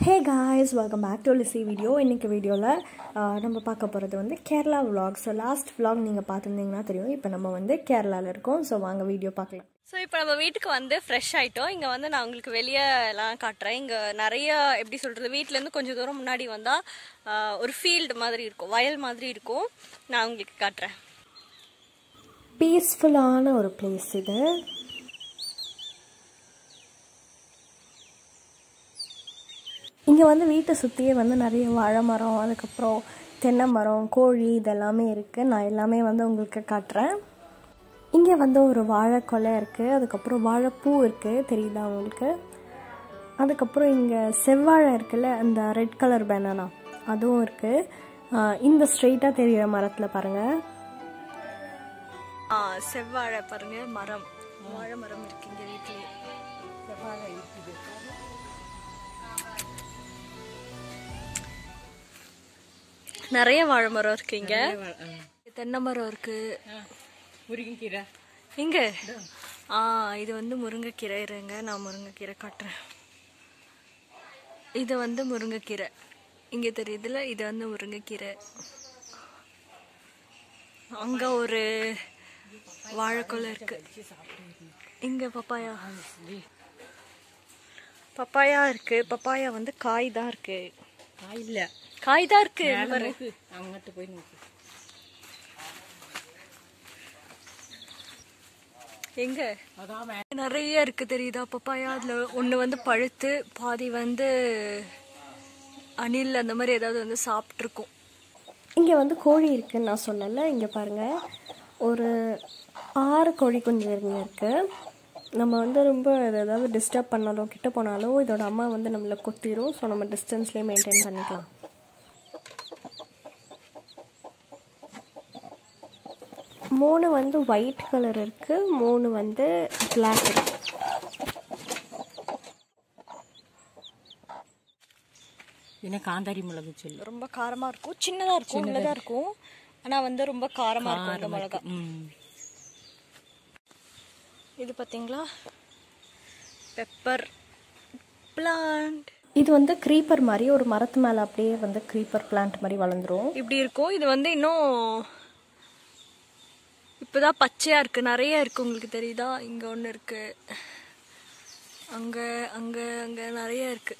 Hey guys welcome back to Lizzie video இன்றைக்கி வீடியோவில் நம்ம பார்க்க போகிறது வந்து Kerala vlog so last vlog நீங்கள் பார்த்துருந்தீங்கன்னா தெரியும் இப்போ நம்ம வந்து கேரளாவில் இருக்கோம் ஸோ வாங்க வீடியோ பார்க்கலாம் ஸோ இப்போ நம்ம வீட்டுக்கு வந்து ஃப்ரெஷ் ஆயிட்டோம் இங்கே வந்து நான் உங்களுக்கு வெளியே எல்லாம் காட்டுறேன் இங்கே நிறைய எப்படி சொல்கிறது வீட்டிலேருந்து கொஞ்சம் தூரம் முன்னாடி வந்தால் ஒரு ஃபீல்டு மாதிரி இருக்கும் வயல் மாதிரி இருக்கும் நான் உங்களுக்கு காட்டுறேன் பீஸ்ஃபுல்லான ஒரு பிளேஸ் இது இங்கே வந்து வீட்டை சுற்றியே வந்து நிறைய வாழை மரம் அதுக்கப்புறம் தென்னை மரம் கோழி இதெல்லாமே இருக்குது நான் எல்லாமே வந்து உங்களுக்கு காட்டுறேன் இங்கே வந்து ஒரு வாழை கொலை இருக்குது அதுக்கப்புறம் வாழைப்பூ இருக்குது தெரியுதா உங்களுக்கு அதுக்கப்புறம் இங்கே செவ்வாழை இருக்குல்ல அந்த ரெட் கலர் பேனானா அதுவும் இருக்குது இந்த ஸ்ட்ரெயிட்டாக தெரிகிற மரத்தில் பாருங்கள் ஆ செவ்வாழை பாருங்க மரம் வாழை மரம் இருக்கு இங்கே வீட்லேயே நிறைய வாழை மரம் இருக்கு இங்க தென்னை மரம் இருக்கு முருங்கைக்கீரை இங்க ஆ இது வந்து முருங்கைக்கீரை இருங்க நான் முருங்கைக்கீரை காட்டுறேன் இது வந்து முருங்கைக்கீரை இங்க தெரியுதுல இது வந்து முருங்கைக்கீரை அங்க ஒரு வாழைக்கொலை இருக்கு இங்க பப்பாயா பப்பாயா இருக்கு பப்பாயா வந்து காய் தான் இருக்கு காய் இல்ல காய் தான் இருக்கு பாரு. நோக்கு அங்கிட்டு போய் நோக்கு எங்க அதான் மே- நிறைய இருக்கு தெரியுதா பப்பாயா அதுல ஒண்ணு வந்து பழுத்து பாதி வந்து அணில் அந்த மாதிரி ஏதாவது வந்து சாப்பிட்ருக்கும் இங்கே வந்து கோழி இருக்குன்னு நான் சொல்லலை இங்கே பாருங்கள் ஒரு ஆறு கோழி குஞ்சுங்க இருக்குது நம்ம வந்து ரொம்ப இது ஏதாவது டிஸ்டர்ப் பண்ணாலும் கிட்ட போனாலும் இதோட அம்மா வந்து நம்மளை கொத்திரும் ஸோ நம்ம டிஸ்டன்ஸ்லேயே மெயின்டைன் பண்ணிக்கலாம் மூணு வந்து ஒயிட் கலர் இருக்குது மூணு வந்து பிளாக் இருக்கு என்ன காந்தாரி மிளகு சொல்லு ரொம்ப காரமா இருக்கும் சின்னதா இருக்கும் உள்ளதா இருக்கும் ஆனா வந்து ரொம்ப காரமா இருக்கும் இந்த மிளகா ம் இது பாத்தீங்களா பெப்பர் பிளான்ட் இது வந்து க்ரீப்பர் மாதிரி ஒரு மரத்து மேலே அப்படியே வந்து க்ரீப்பர் பிளான்ட் மாதிரி வளர்ந்துரும் இப்படி இருக்கும் இது வந்து இன்னும் இப்போதான் பச்சையா இருக்கு நிறைய இருக்கு உங்களுக்கு தெரியுதா இங்க ஒன்று இருக்கு அங்க அங்க அங்க நிறைய இருக்கு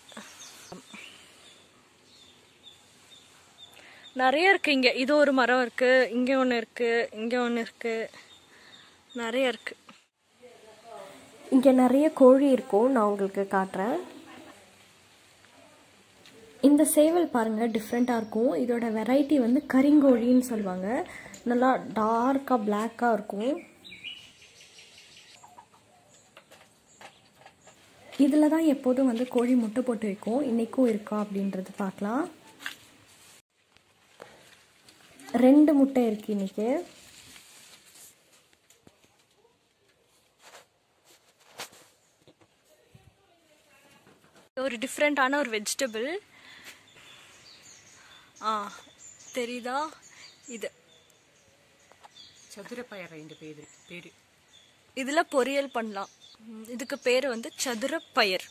நிறைய இருக்கு இங்க இது ஒரு மரம் இருக்கு இங்க ஒன்று இருக்கு இங்க ஒன்று இருக்கு நிறைய இருக்கு இங்கே நிறைய கோழி இருக்கும் நான் உங்களுக்கு காட்டுறேன் இந்த சேவல் பாருங்கள் டிஃப்ரெண்ட்டாக இருக்கும் இதோட வெரைட்டி வந்து கரிங்கோழின்னு சொல்லுவாங்க நல்லா டார்க்காக பிளாக்காக இருக்கும் இதில் தான் எப்போதும் வந்து கோழி முட்டை போட்டு வைக்கும் இன்றைக்கும் இருக்கா அப்படின்றது பார்க்கலாம் ரெண்டு முட்டை இருக்கு இன்னைக்கு ஒரு டிஃப்ரெண்ட்டான ஒரு வெஜிடபிள் ஆ தெரியுதா இது சதுர பயர் இந்த பேரு பேரு இதுல பொரியல் பண்ணலாம் ம், இதுக்கு பேர் வந்து சதுரப்பயர்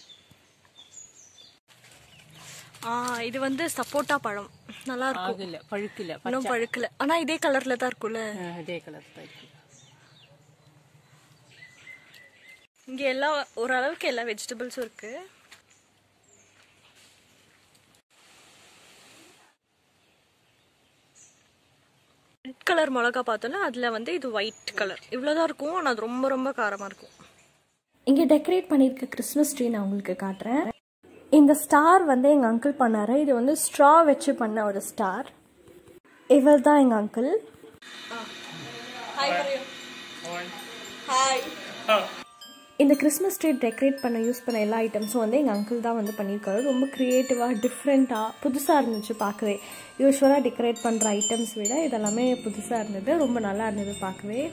ஆ இது வந்து சப்போட்டா பழம் நல்லா இருக்கும் ஆகல பழுக்கல இன்னும் பழுக்கல ஆனா இதே கலர்ல தான் இருக்கும்ல ஆ, இதே கலர் தான் இருக்கு இங்க எல்லா ஓரளவுக்கு எல்லா வெஜிடபிள்ஸும் இருக்கு ரெட் கலர் மிளகா பார்த்தோம்னா அதுல வந்து இது ஒயிட் கலர் இவ்வளவுதான் இருக்கும் ஆனா அது ரொம்ப ரொம்ப காரமா இருக்கும் இங்கே டெக்கரேட் பண்ணியிருக்க கிறிஸ்மஸ் ட்ரீ நான் உங்களுக்கு காட்டுறேன் இந்த ஸ்டார் வந்து எங்கள் அங்கிள் பண்ணார் இது வந்து ஸ்ட்ரா வச்சு பண்ண ஒரு ஸ்டார் இவர் தான் எங்கள் அங்கிள் ஹாய் ஹாய் இந்த கிறிஸ்மஸ் ட்ரீ டெக்கரேட் பண்ண யூஸ் பண்ண எல்லா ஐட்டம்ஸும் வந்து எங்கள் அங்கிள் தான் வந்து பண்ணியிருக்காரு ரொம்ப க்ரியேட்டிவாக டிஃப்ரெண்ட்டாக புதுசாக இருந்துச்சு பார்க்கவே யூஸ்வலாக டெக்கரேட் பண்ணுற ஐட்டம்ஸ் விட இதெல்லாமே புதுசாக இருந்தது ரொம்ப நல்லா இருந்தது பார்க்கவே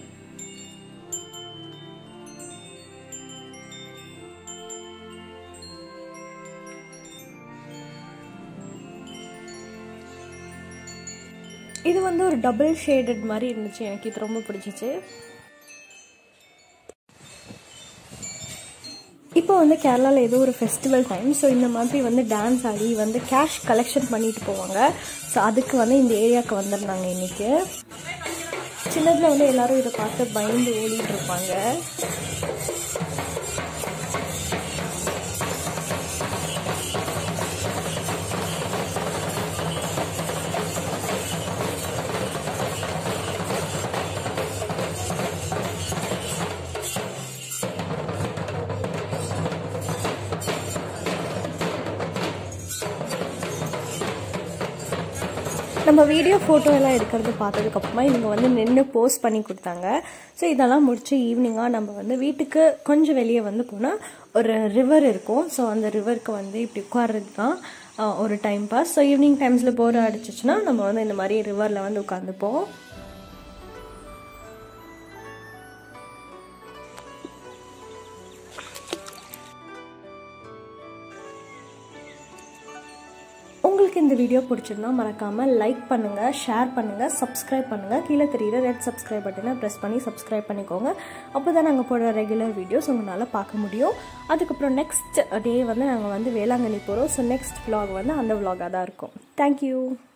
இது வந்து ஒரு டபுள் ஷேடட் மாதிரி இருந்துச்சு எனக்கு இது ரொம்ப பிடிச்சிச்சு இப்போ இப்போ வந்து கேரளாவில் ஏதோ ஒரு ஃபெஸ்டிவல் டைம் ஸோ இந்த மாதிரி வந்து டான்ஸ் ஆடி வந்து கேஷ் கலெக்ஷன் பண்ணிட்டு போவாங்க ஸோ அதுக்கு வந்து இந்த ஏரியாவுக்கு வந்திருந்தாங்க இன்னைக்கு சின்னதில் வந்து எல்லாரும் இதை பார்த்து பயந்து ஓடிட்டு இருப்பாங்க நம்ம வீடியோ ஃபோட்டோ எல்லாம் எடுக்கிறது பார்த்ததுக்கப்புறமா இவங்க வந்து நின்று போஸ்ட் பண்ணி கொடுத்தாங்க ஸோ இதெல்லாம் முடிச்சு ஈவினிங்காக நம்ம வந்து வீட்டுக்கு கொஞ்சம் வெளியே வந்து போனால் ஒரு ரிவர் இருக்கும் ஸோ அந்த ரிவருக்கு வந்து இப்படி உட்கார்றது தான் ஆஹ், ஒரு டைம் பாஸ் ஸோ ஈவினிங் டைம்ஸில் போர் அடிச்சிச்சுன்னா நம்ம வந்து இந்த மாதிரி ரிவரில் வந்து உட்காந்துப்போம் உங்களுக்கு இந்த வீடியோ பிடிச்சிருந்தா மறக்காமல் லைக் பண்ணுங்கள் ஷேர் பண்ணுங்கள் சப்ஸ்கிரைப் பண்ணுங்கள் கீழே தெரியுற ரெட் சப்ஸ்கிரைப் பட்டனை ப்ரெஸ் பண்ணி சப்ஸ்கிரைப் பண்ணிக்கோங்க அப்போ தான் நாங்கள் போடுற ரெகுலர் வீடியோஸ் உங்களால் பார்க்க முடியும் அதுக்கப்புறம் நெக்ஸ்ட் டே வந்து நாங்கள் வந்து வேளாங்கண்ணி போகிறோம் ஸோ நெக்ஸ்ட் vlog வந்து அந்த vlog-ஆ தான் இருக்கும் தேங்க்யூ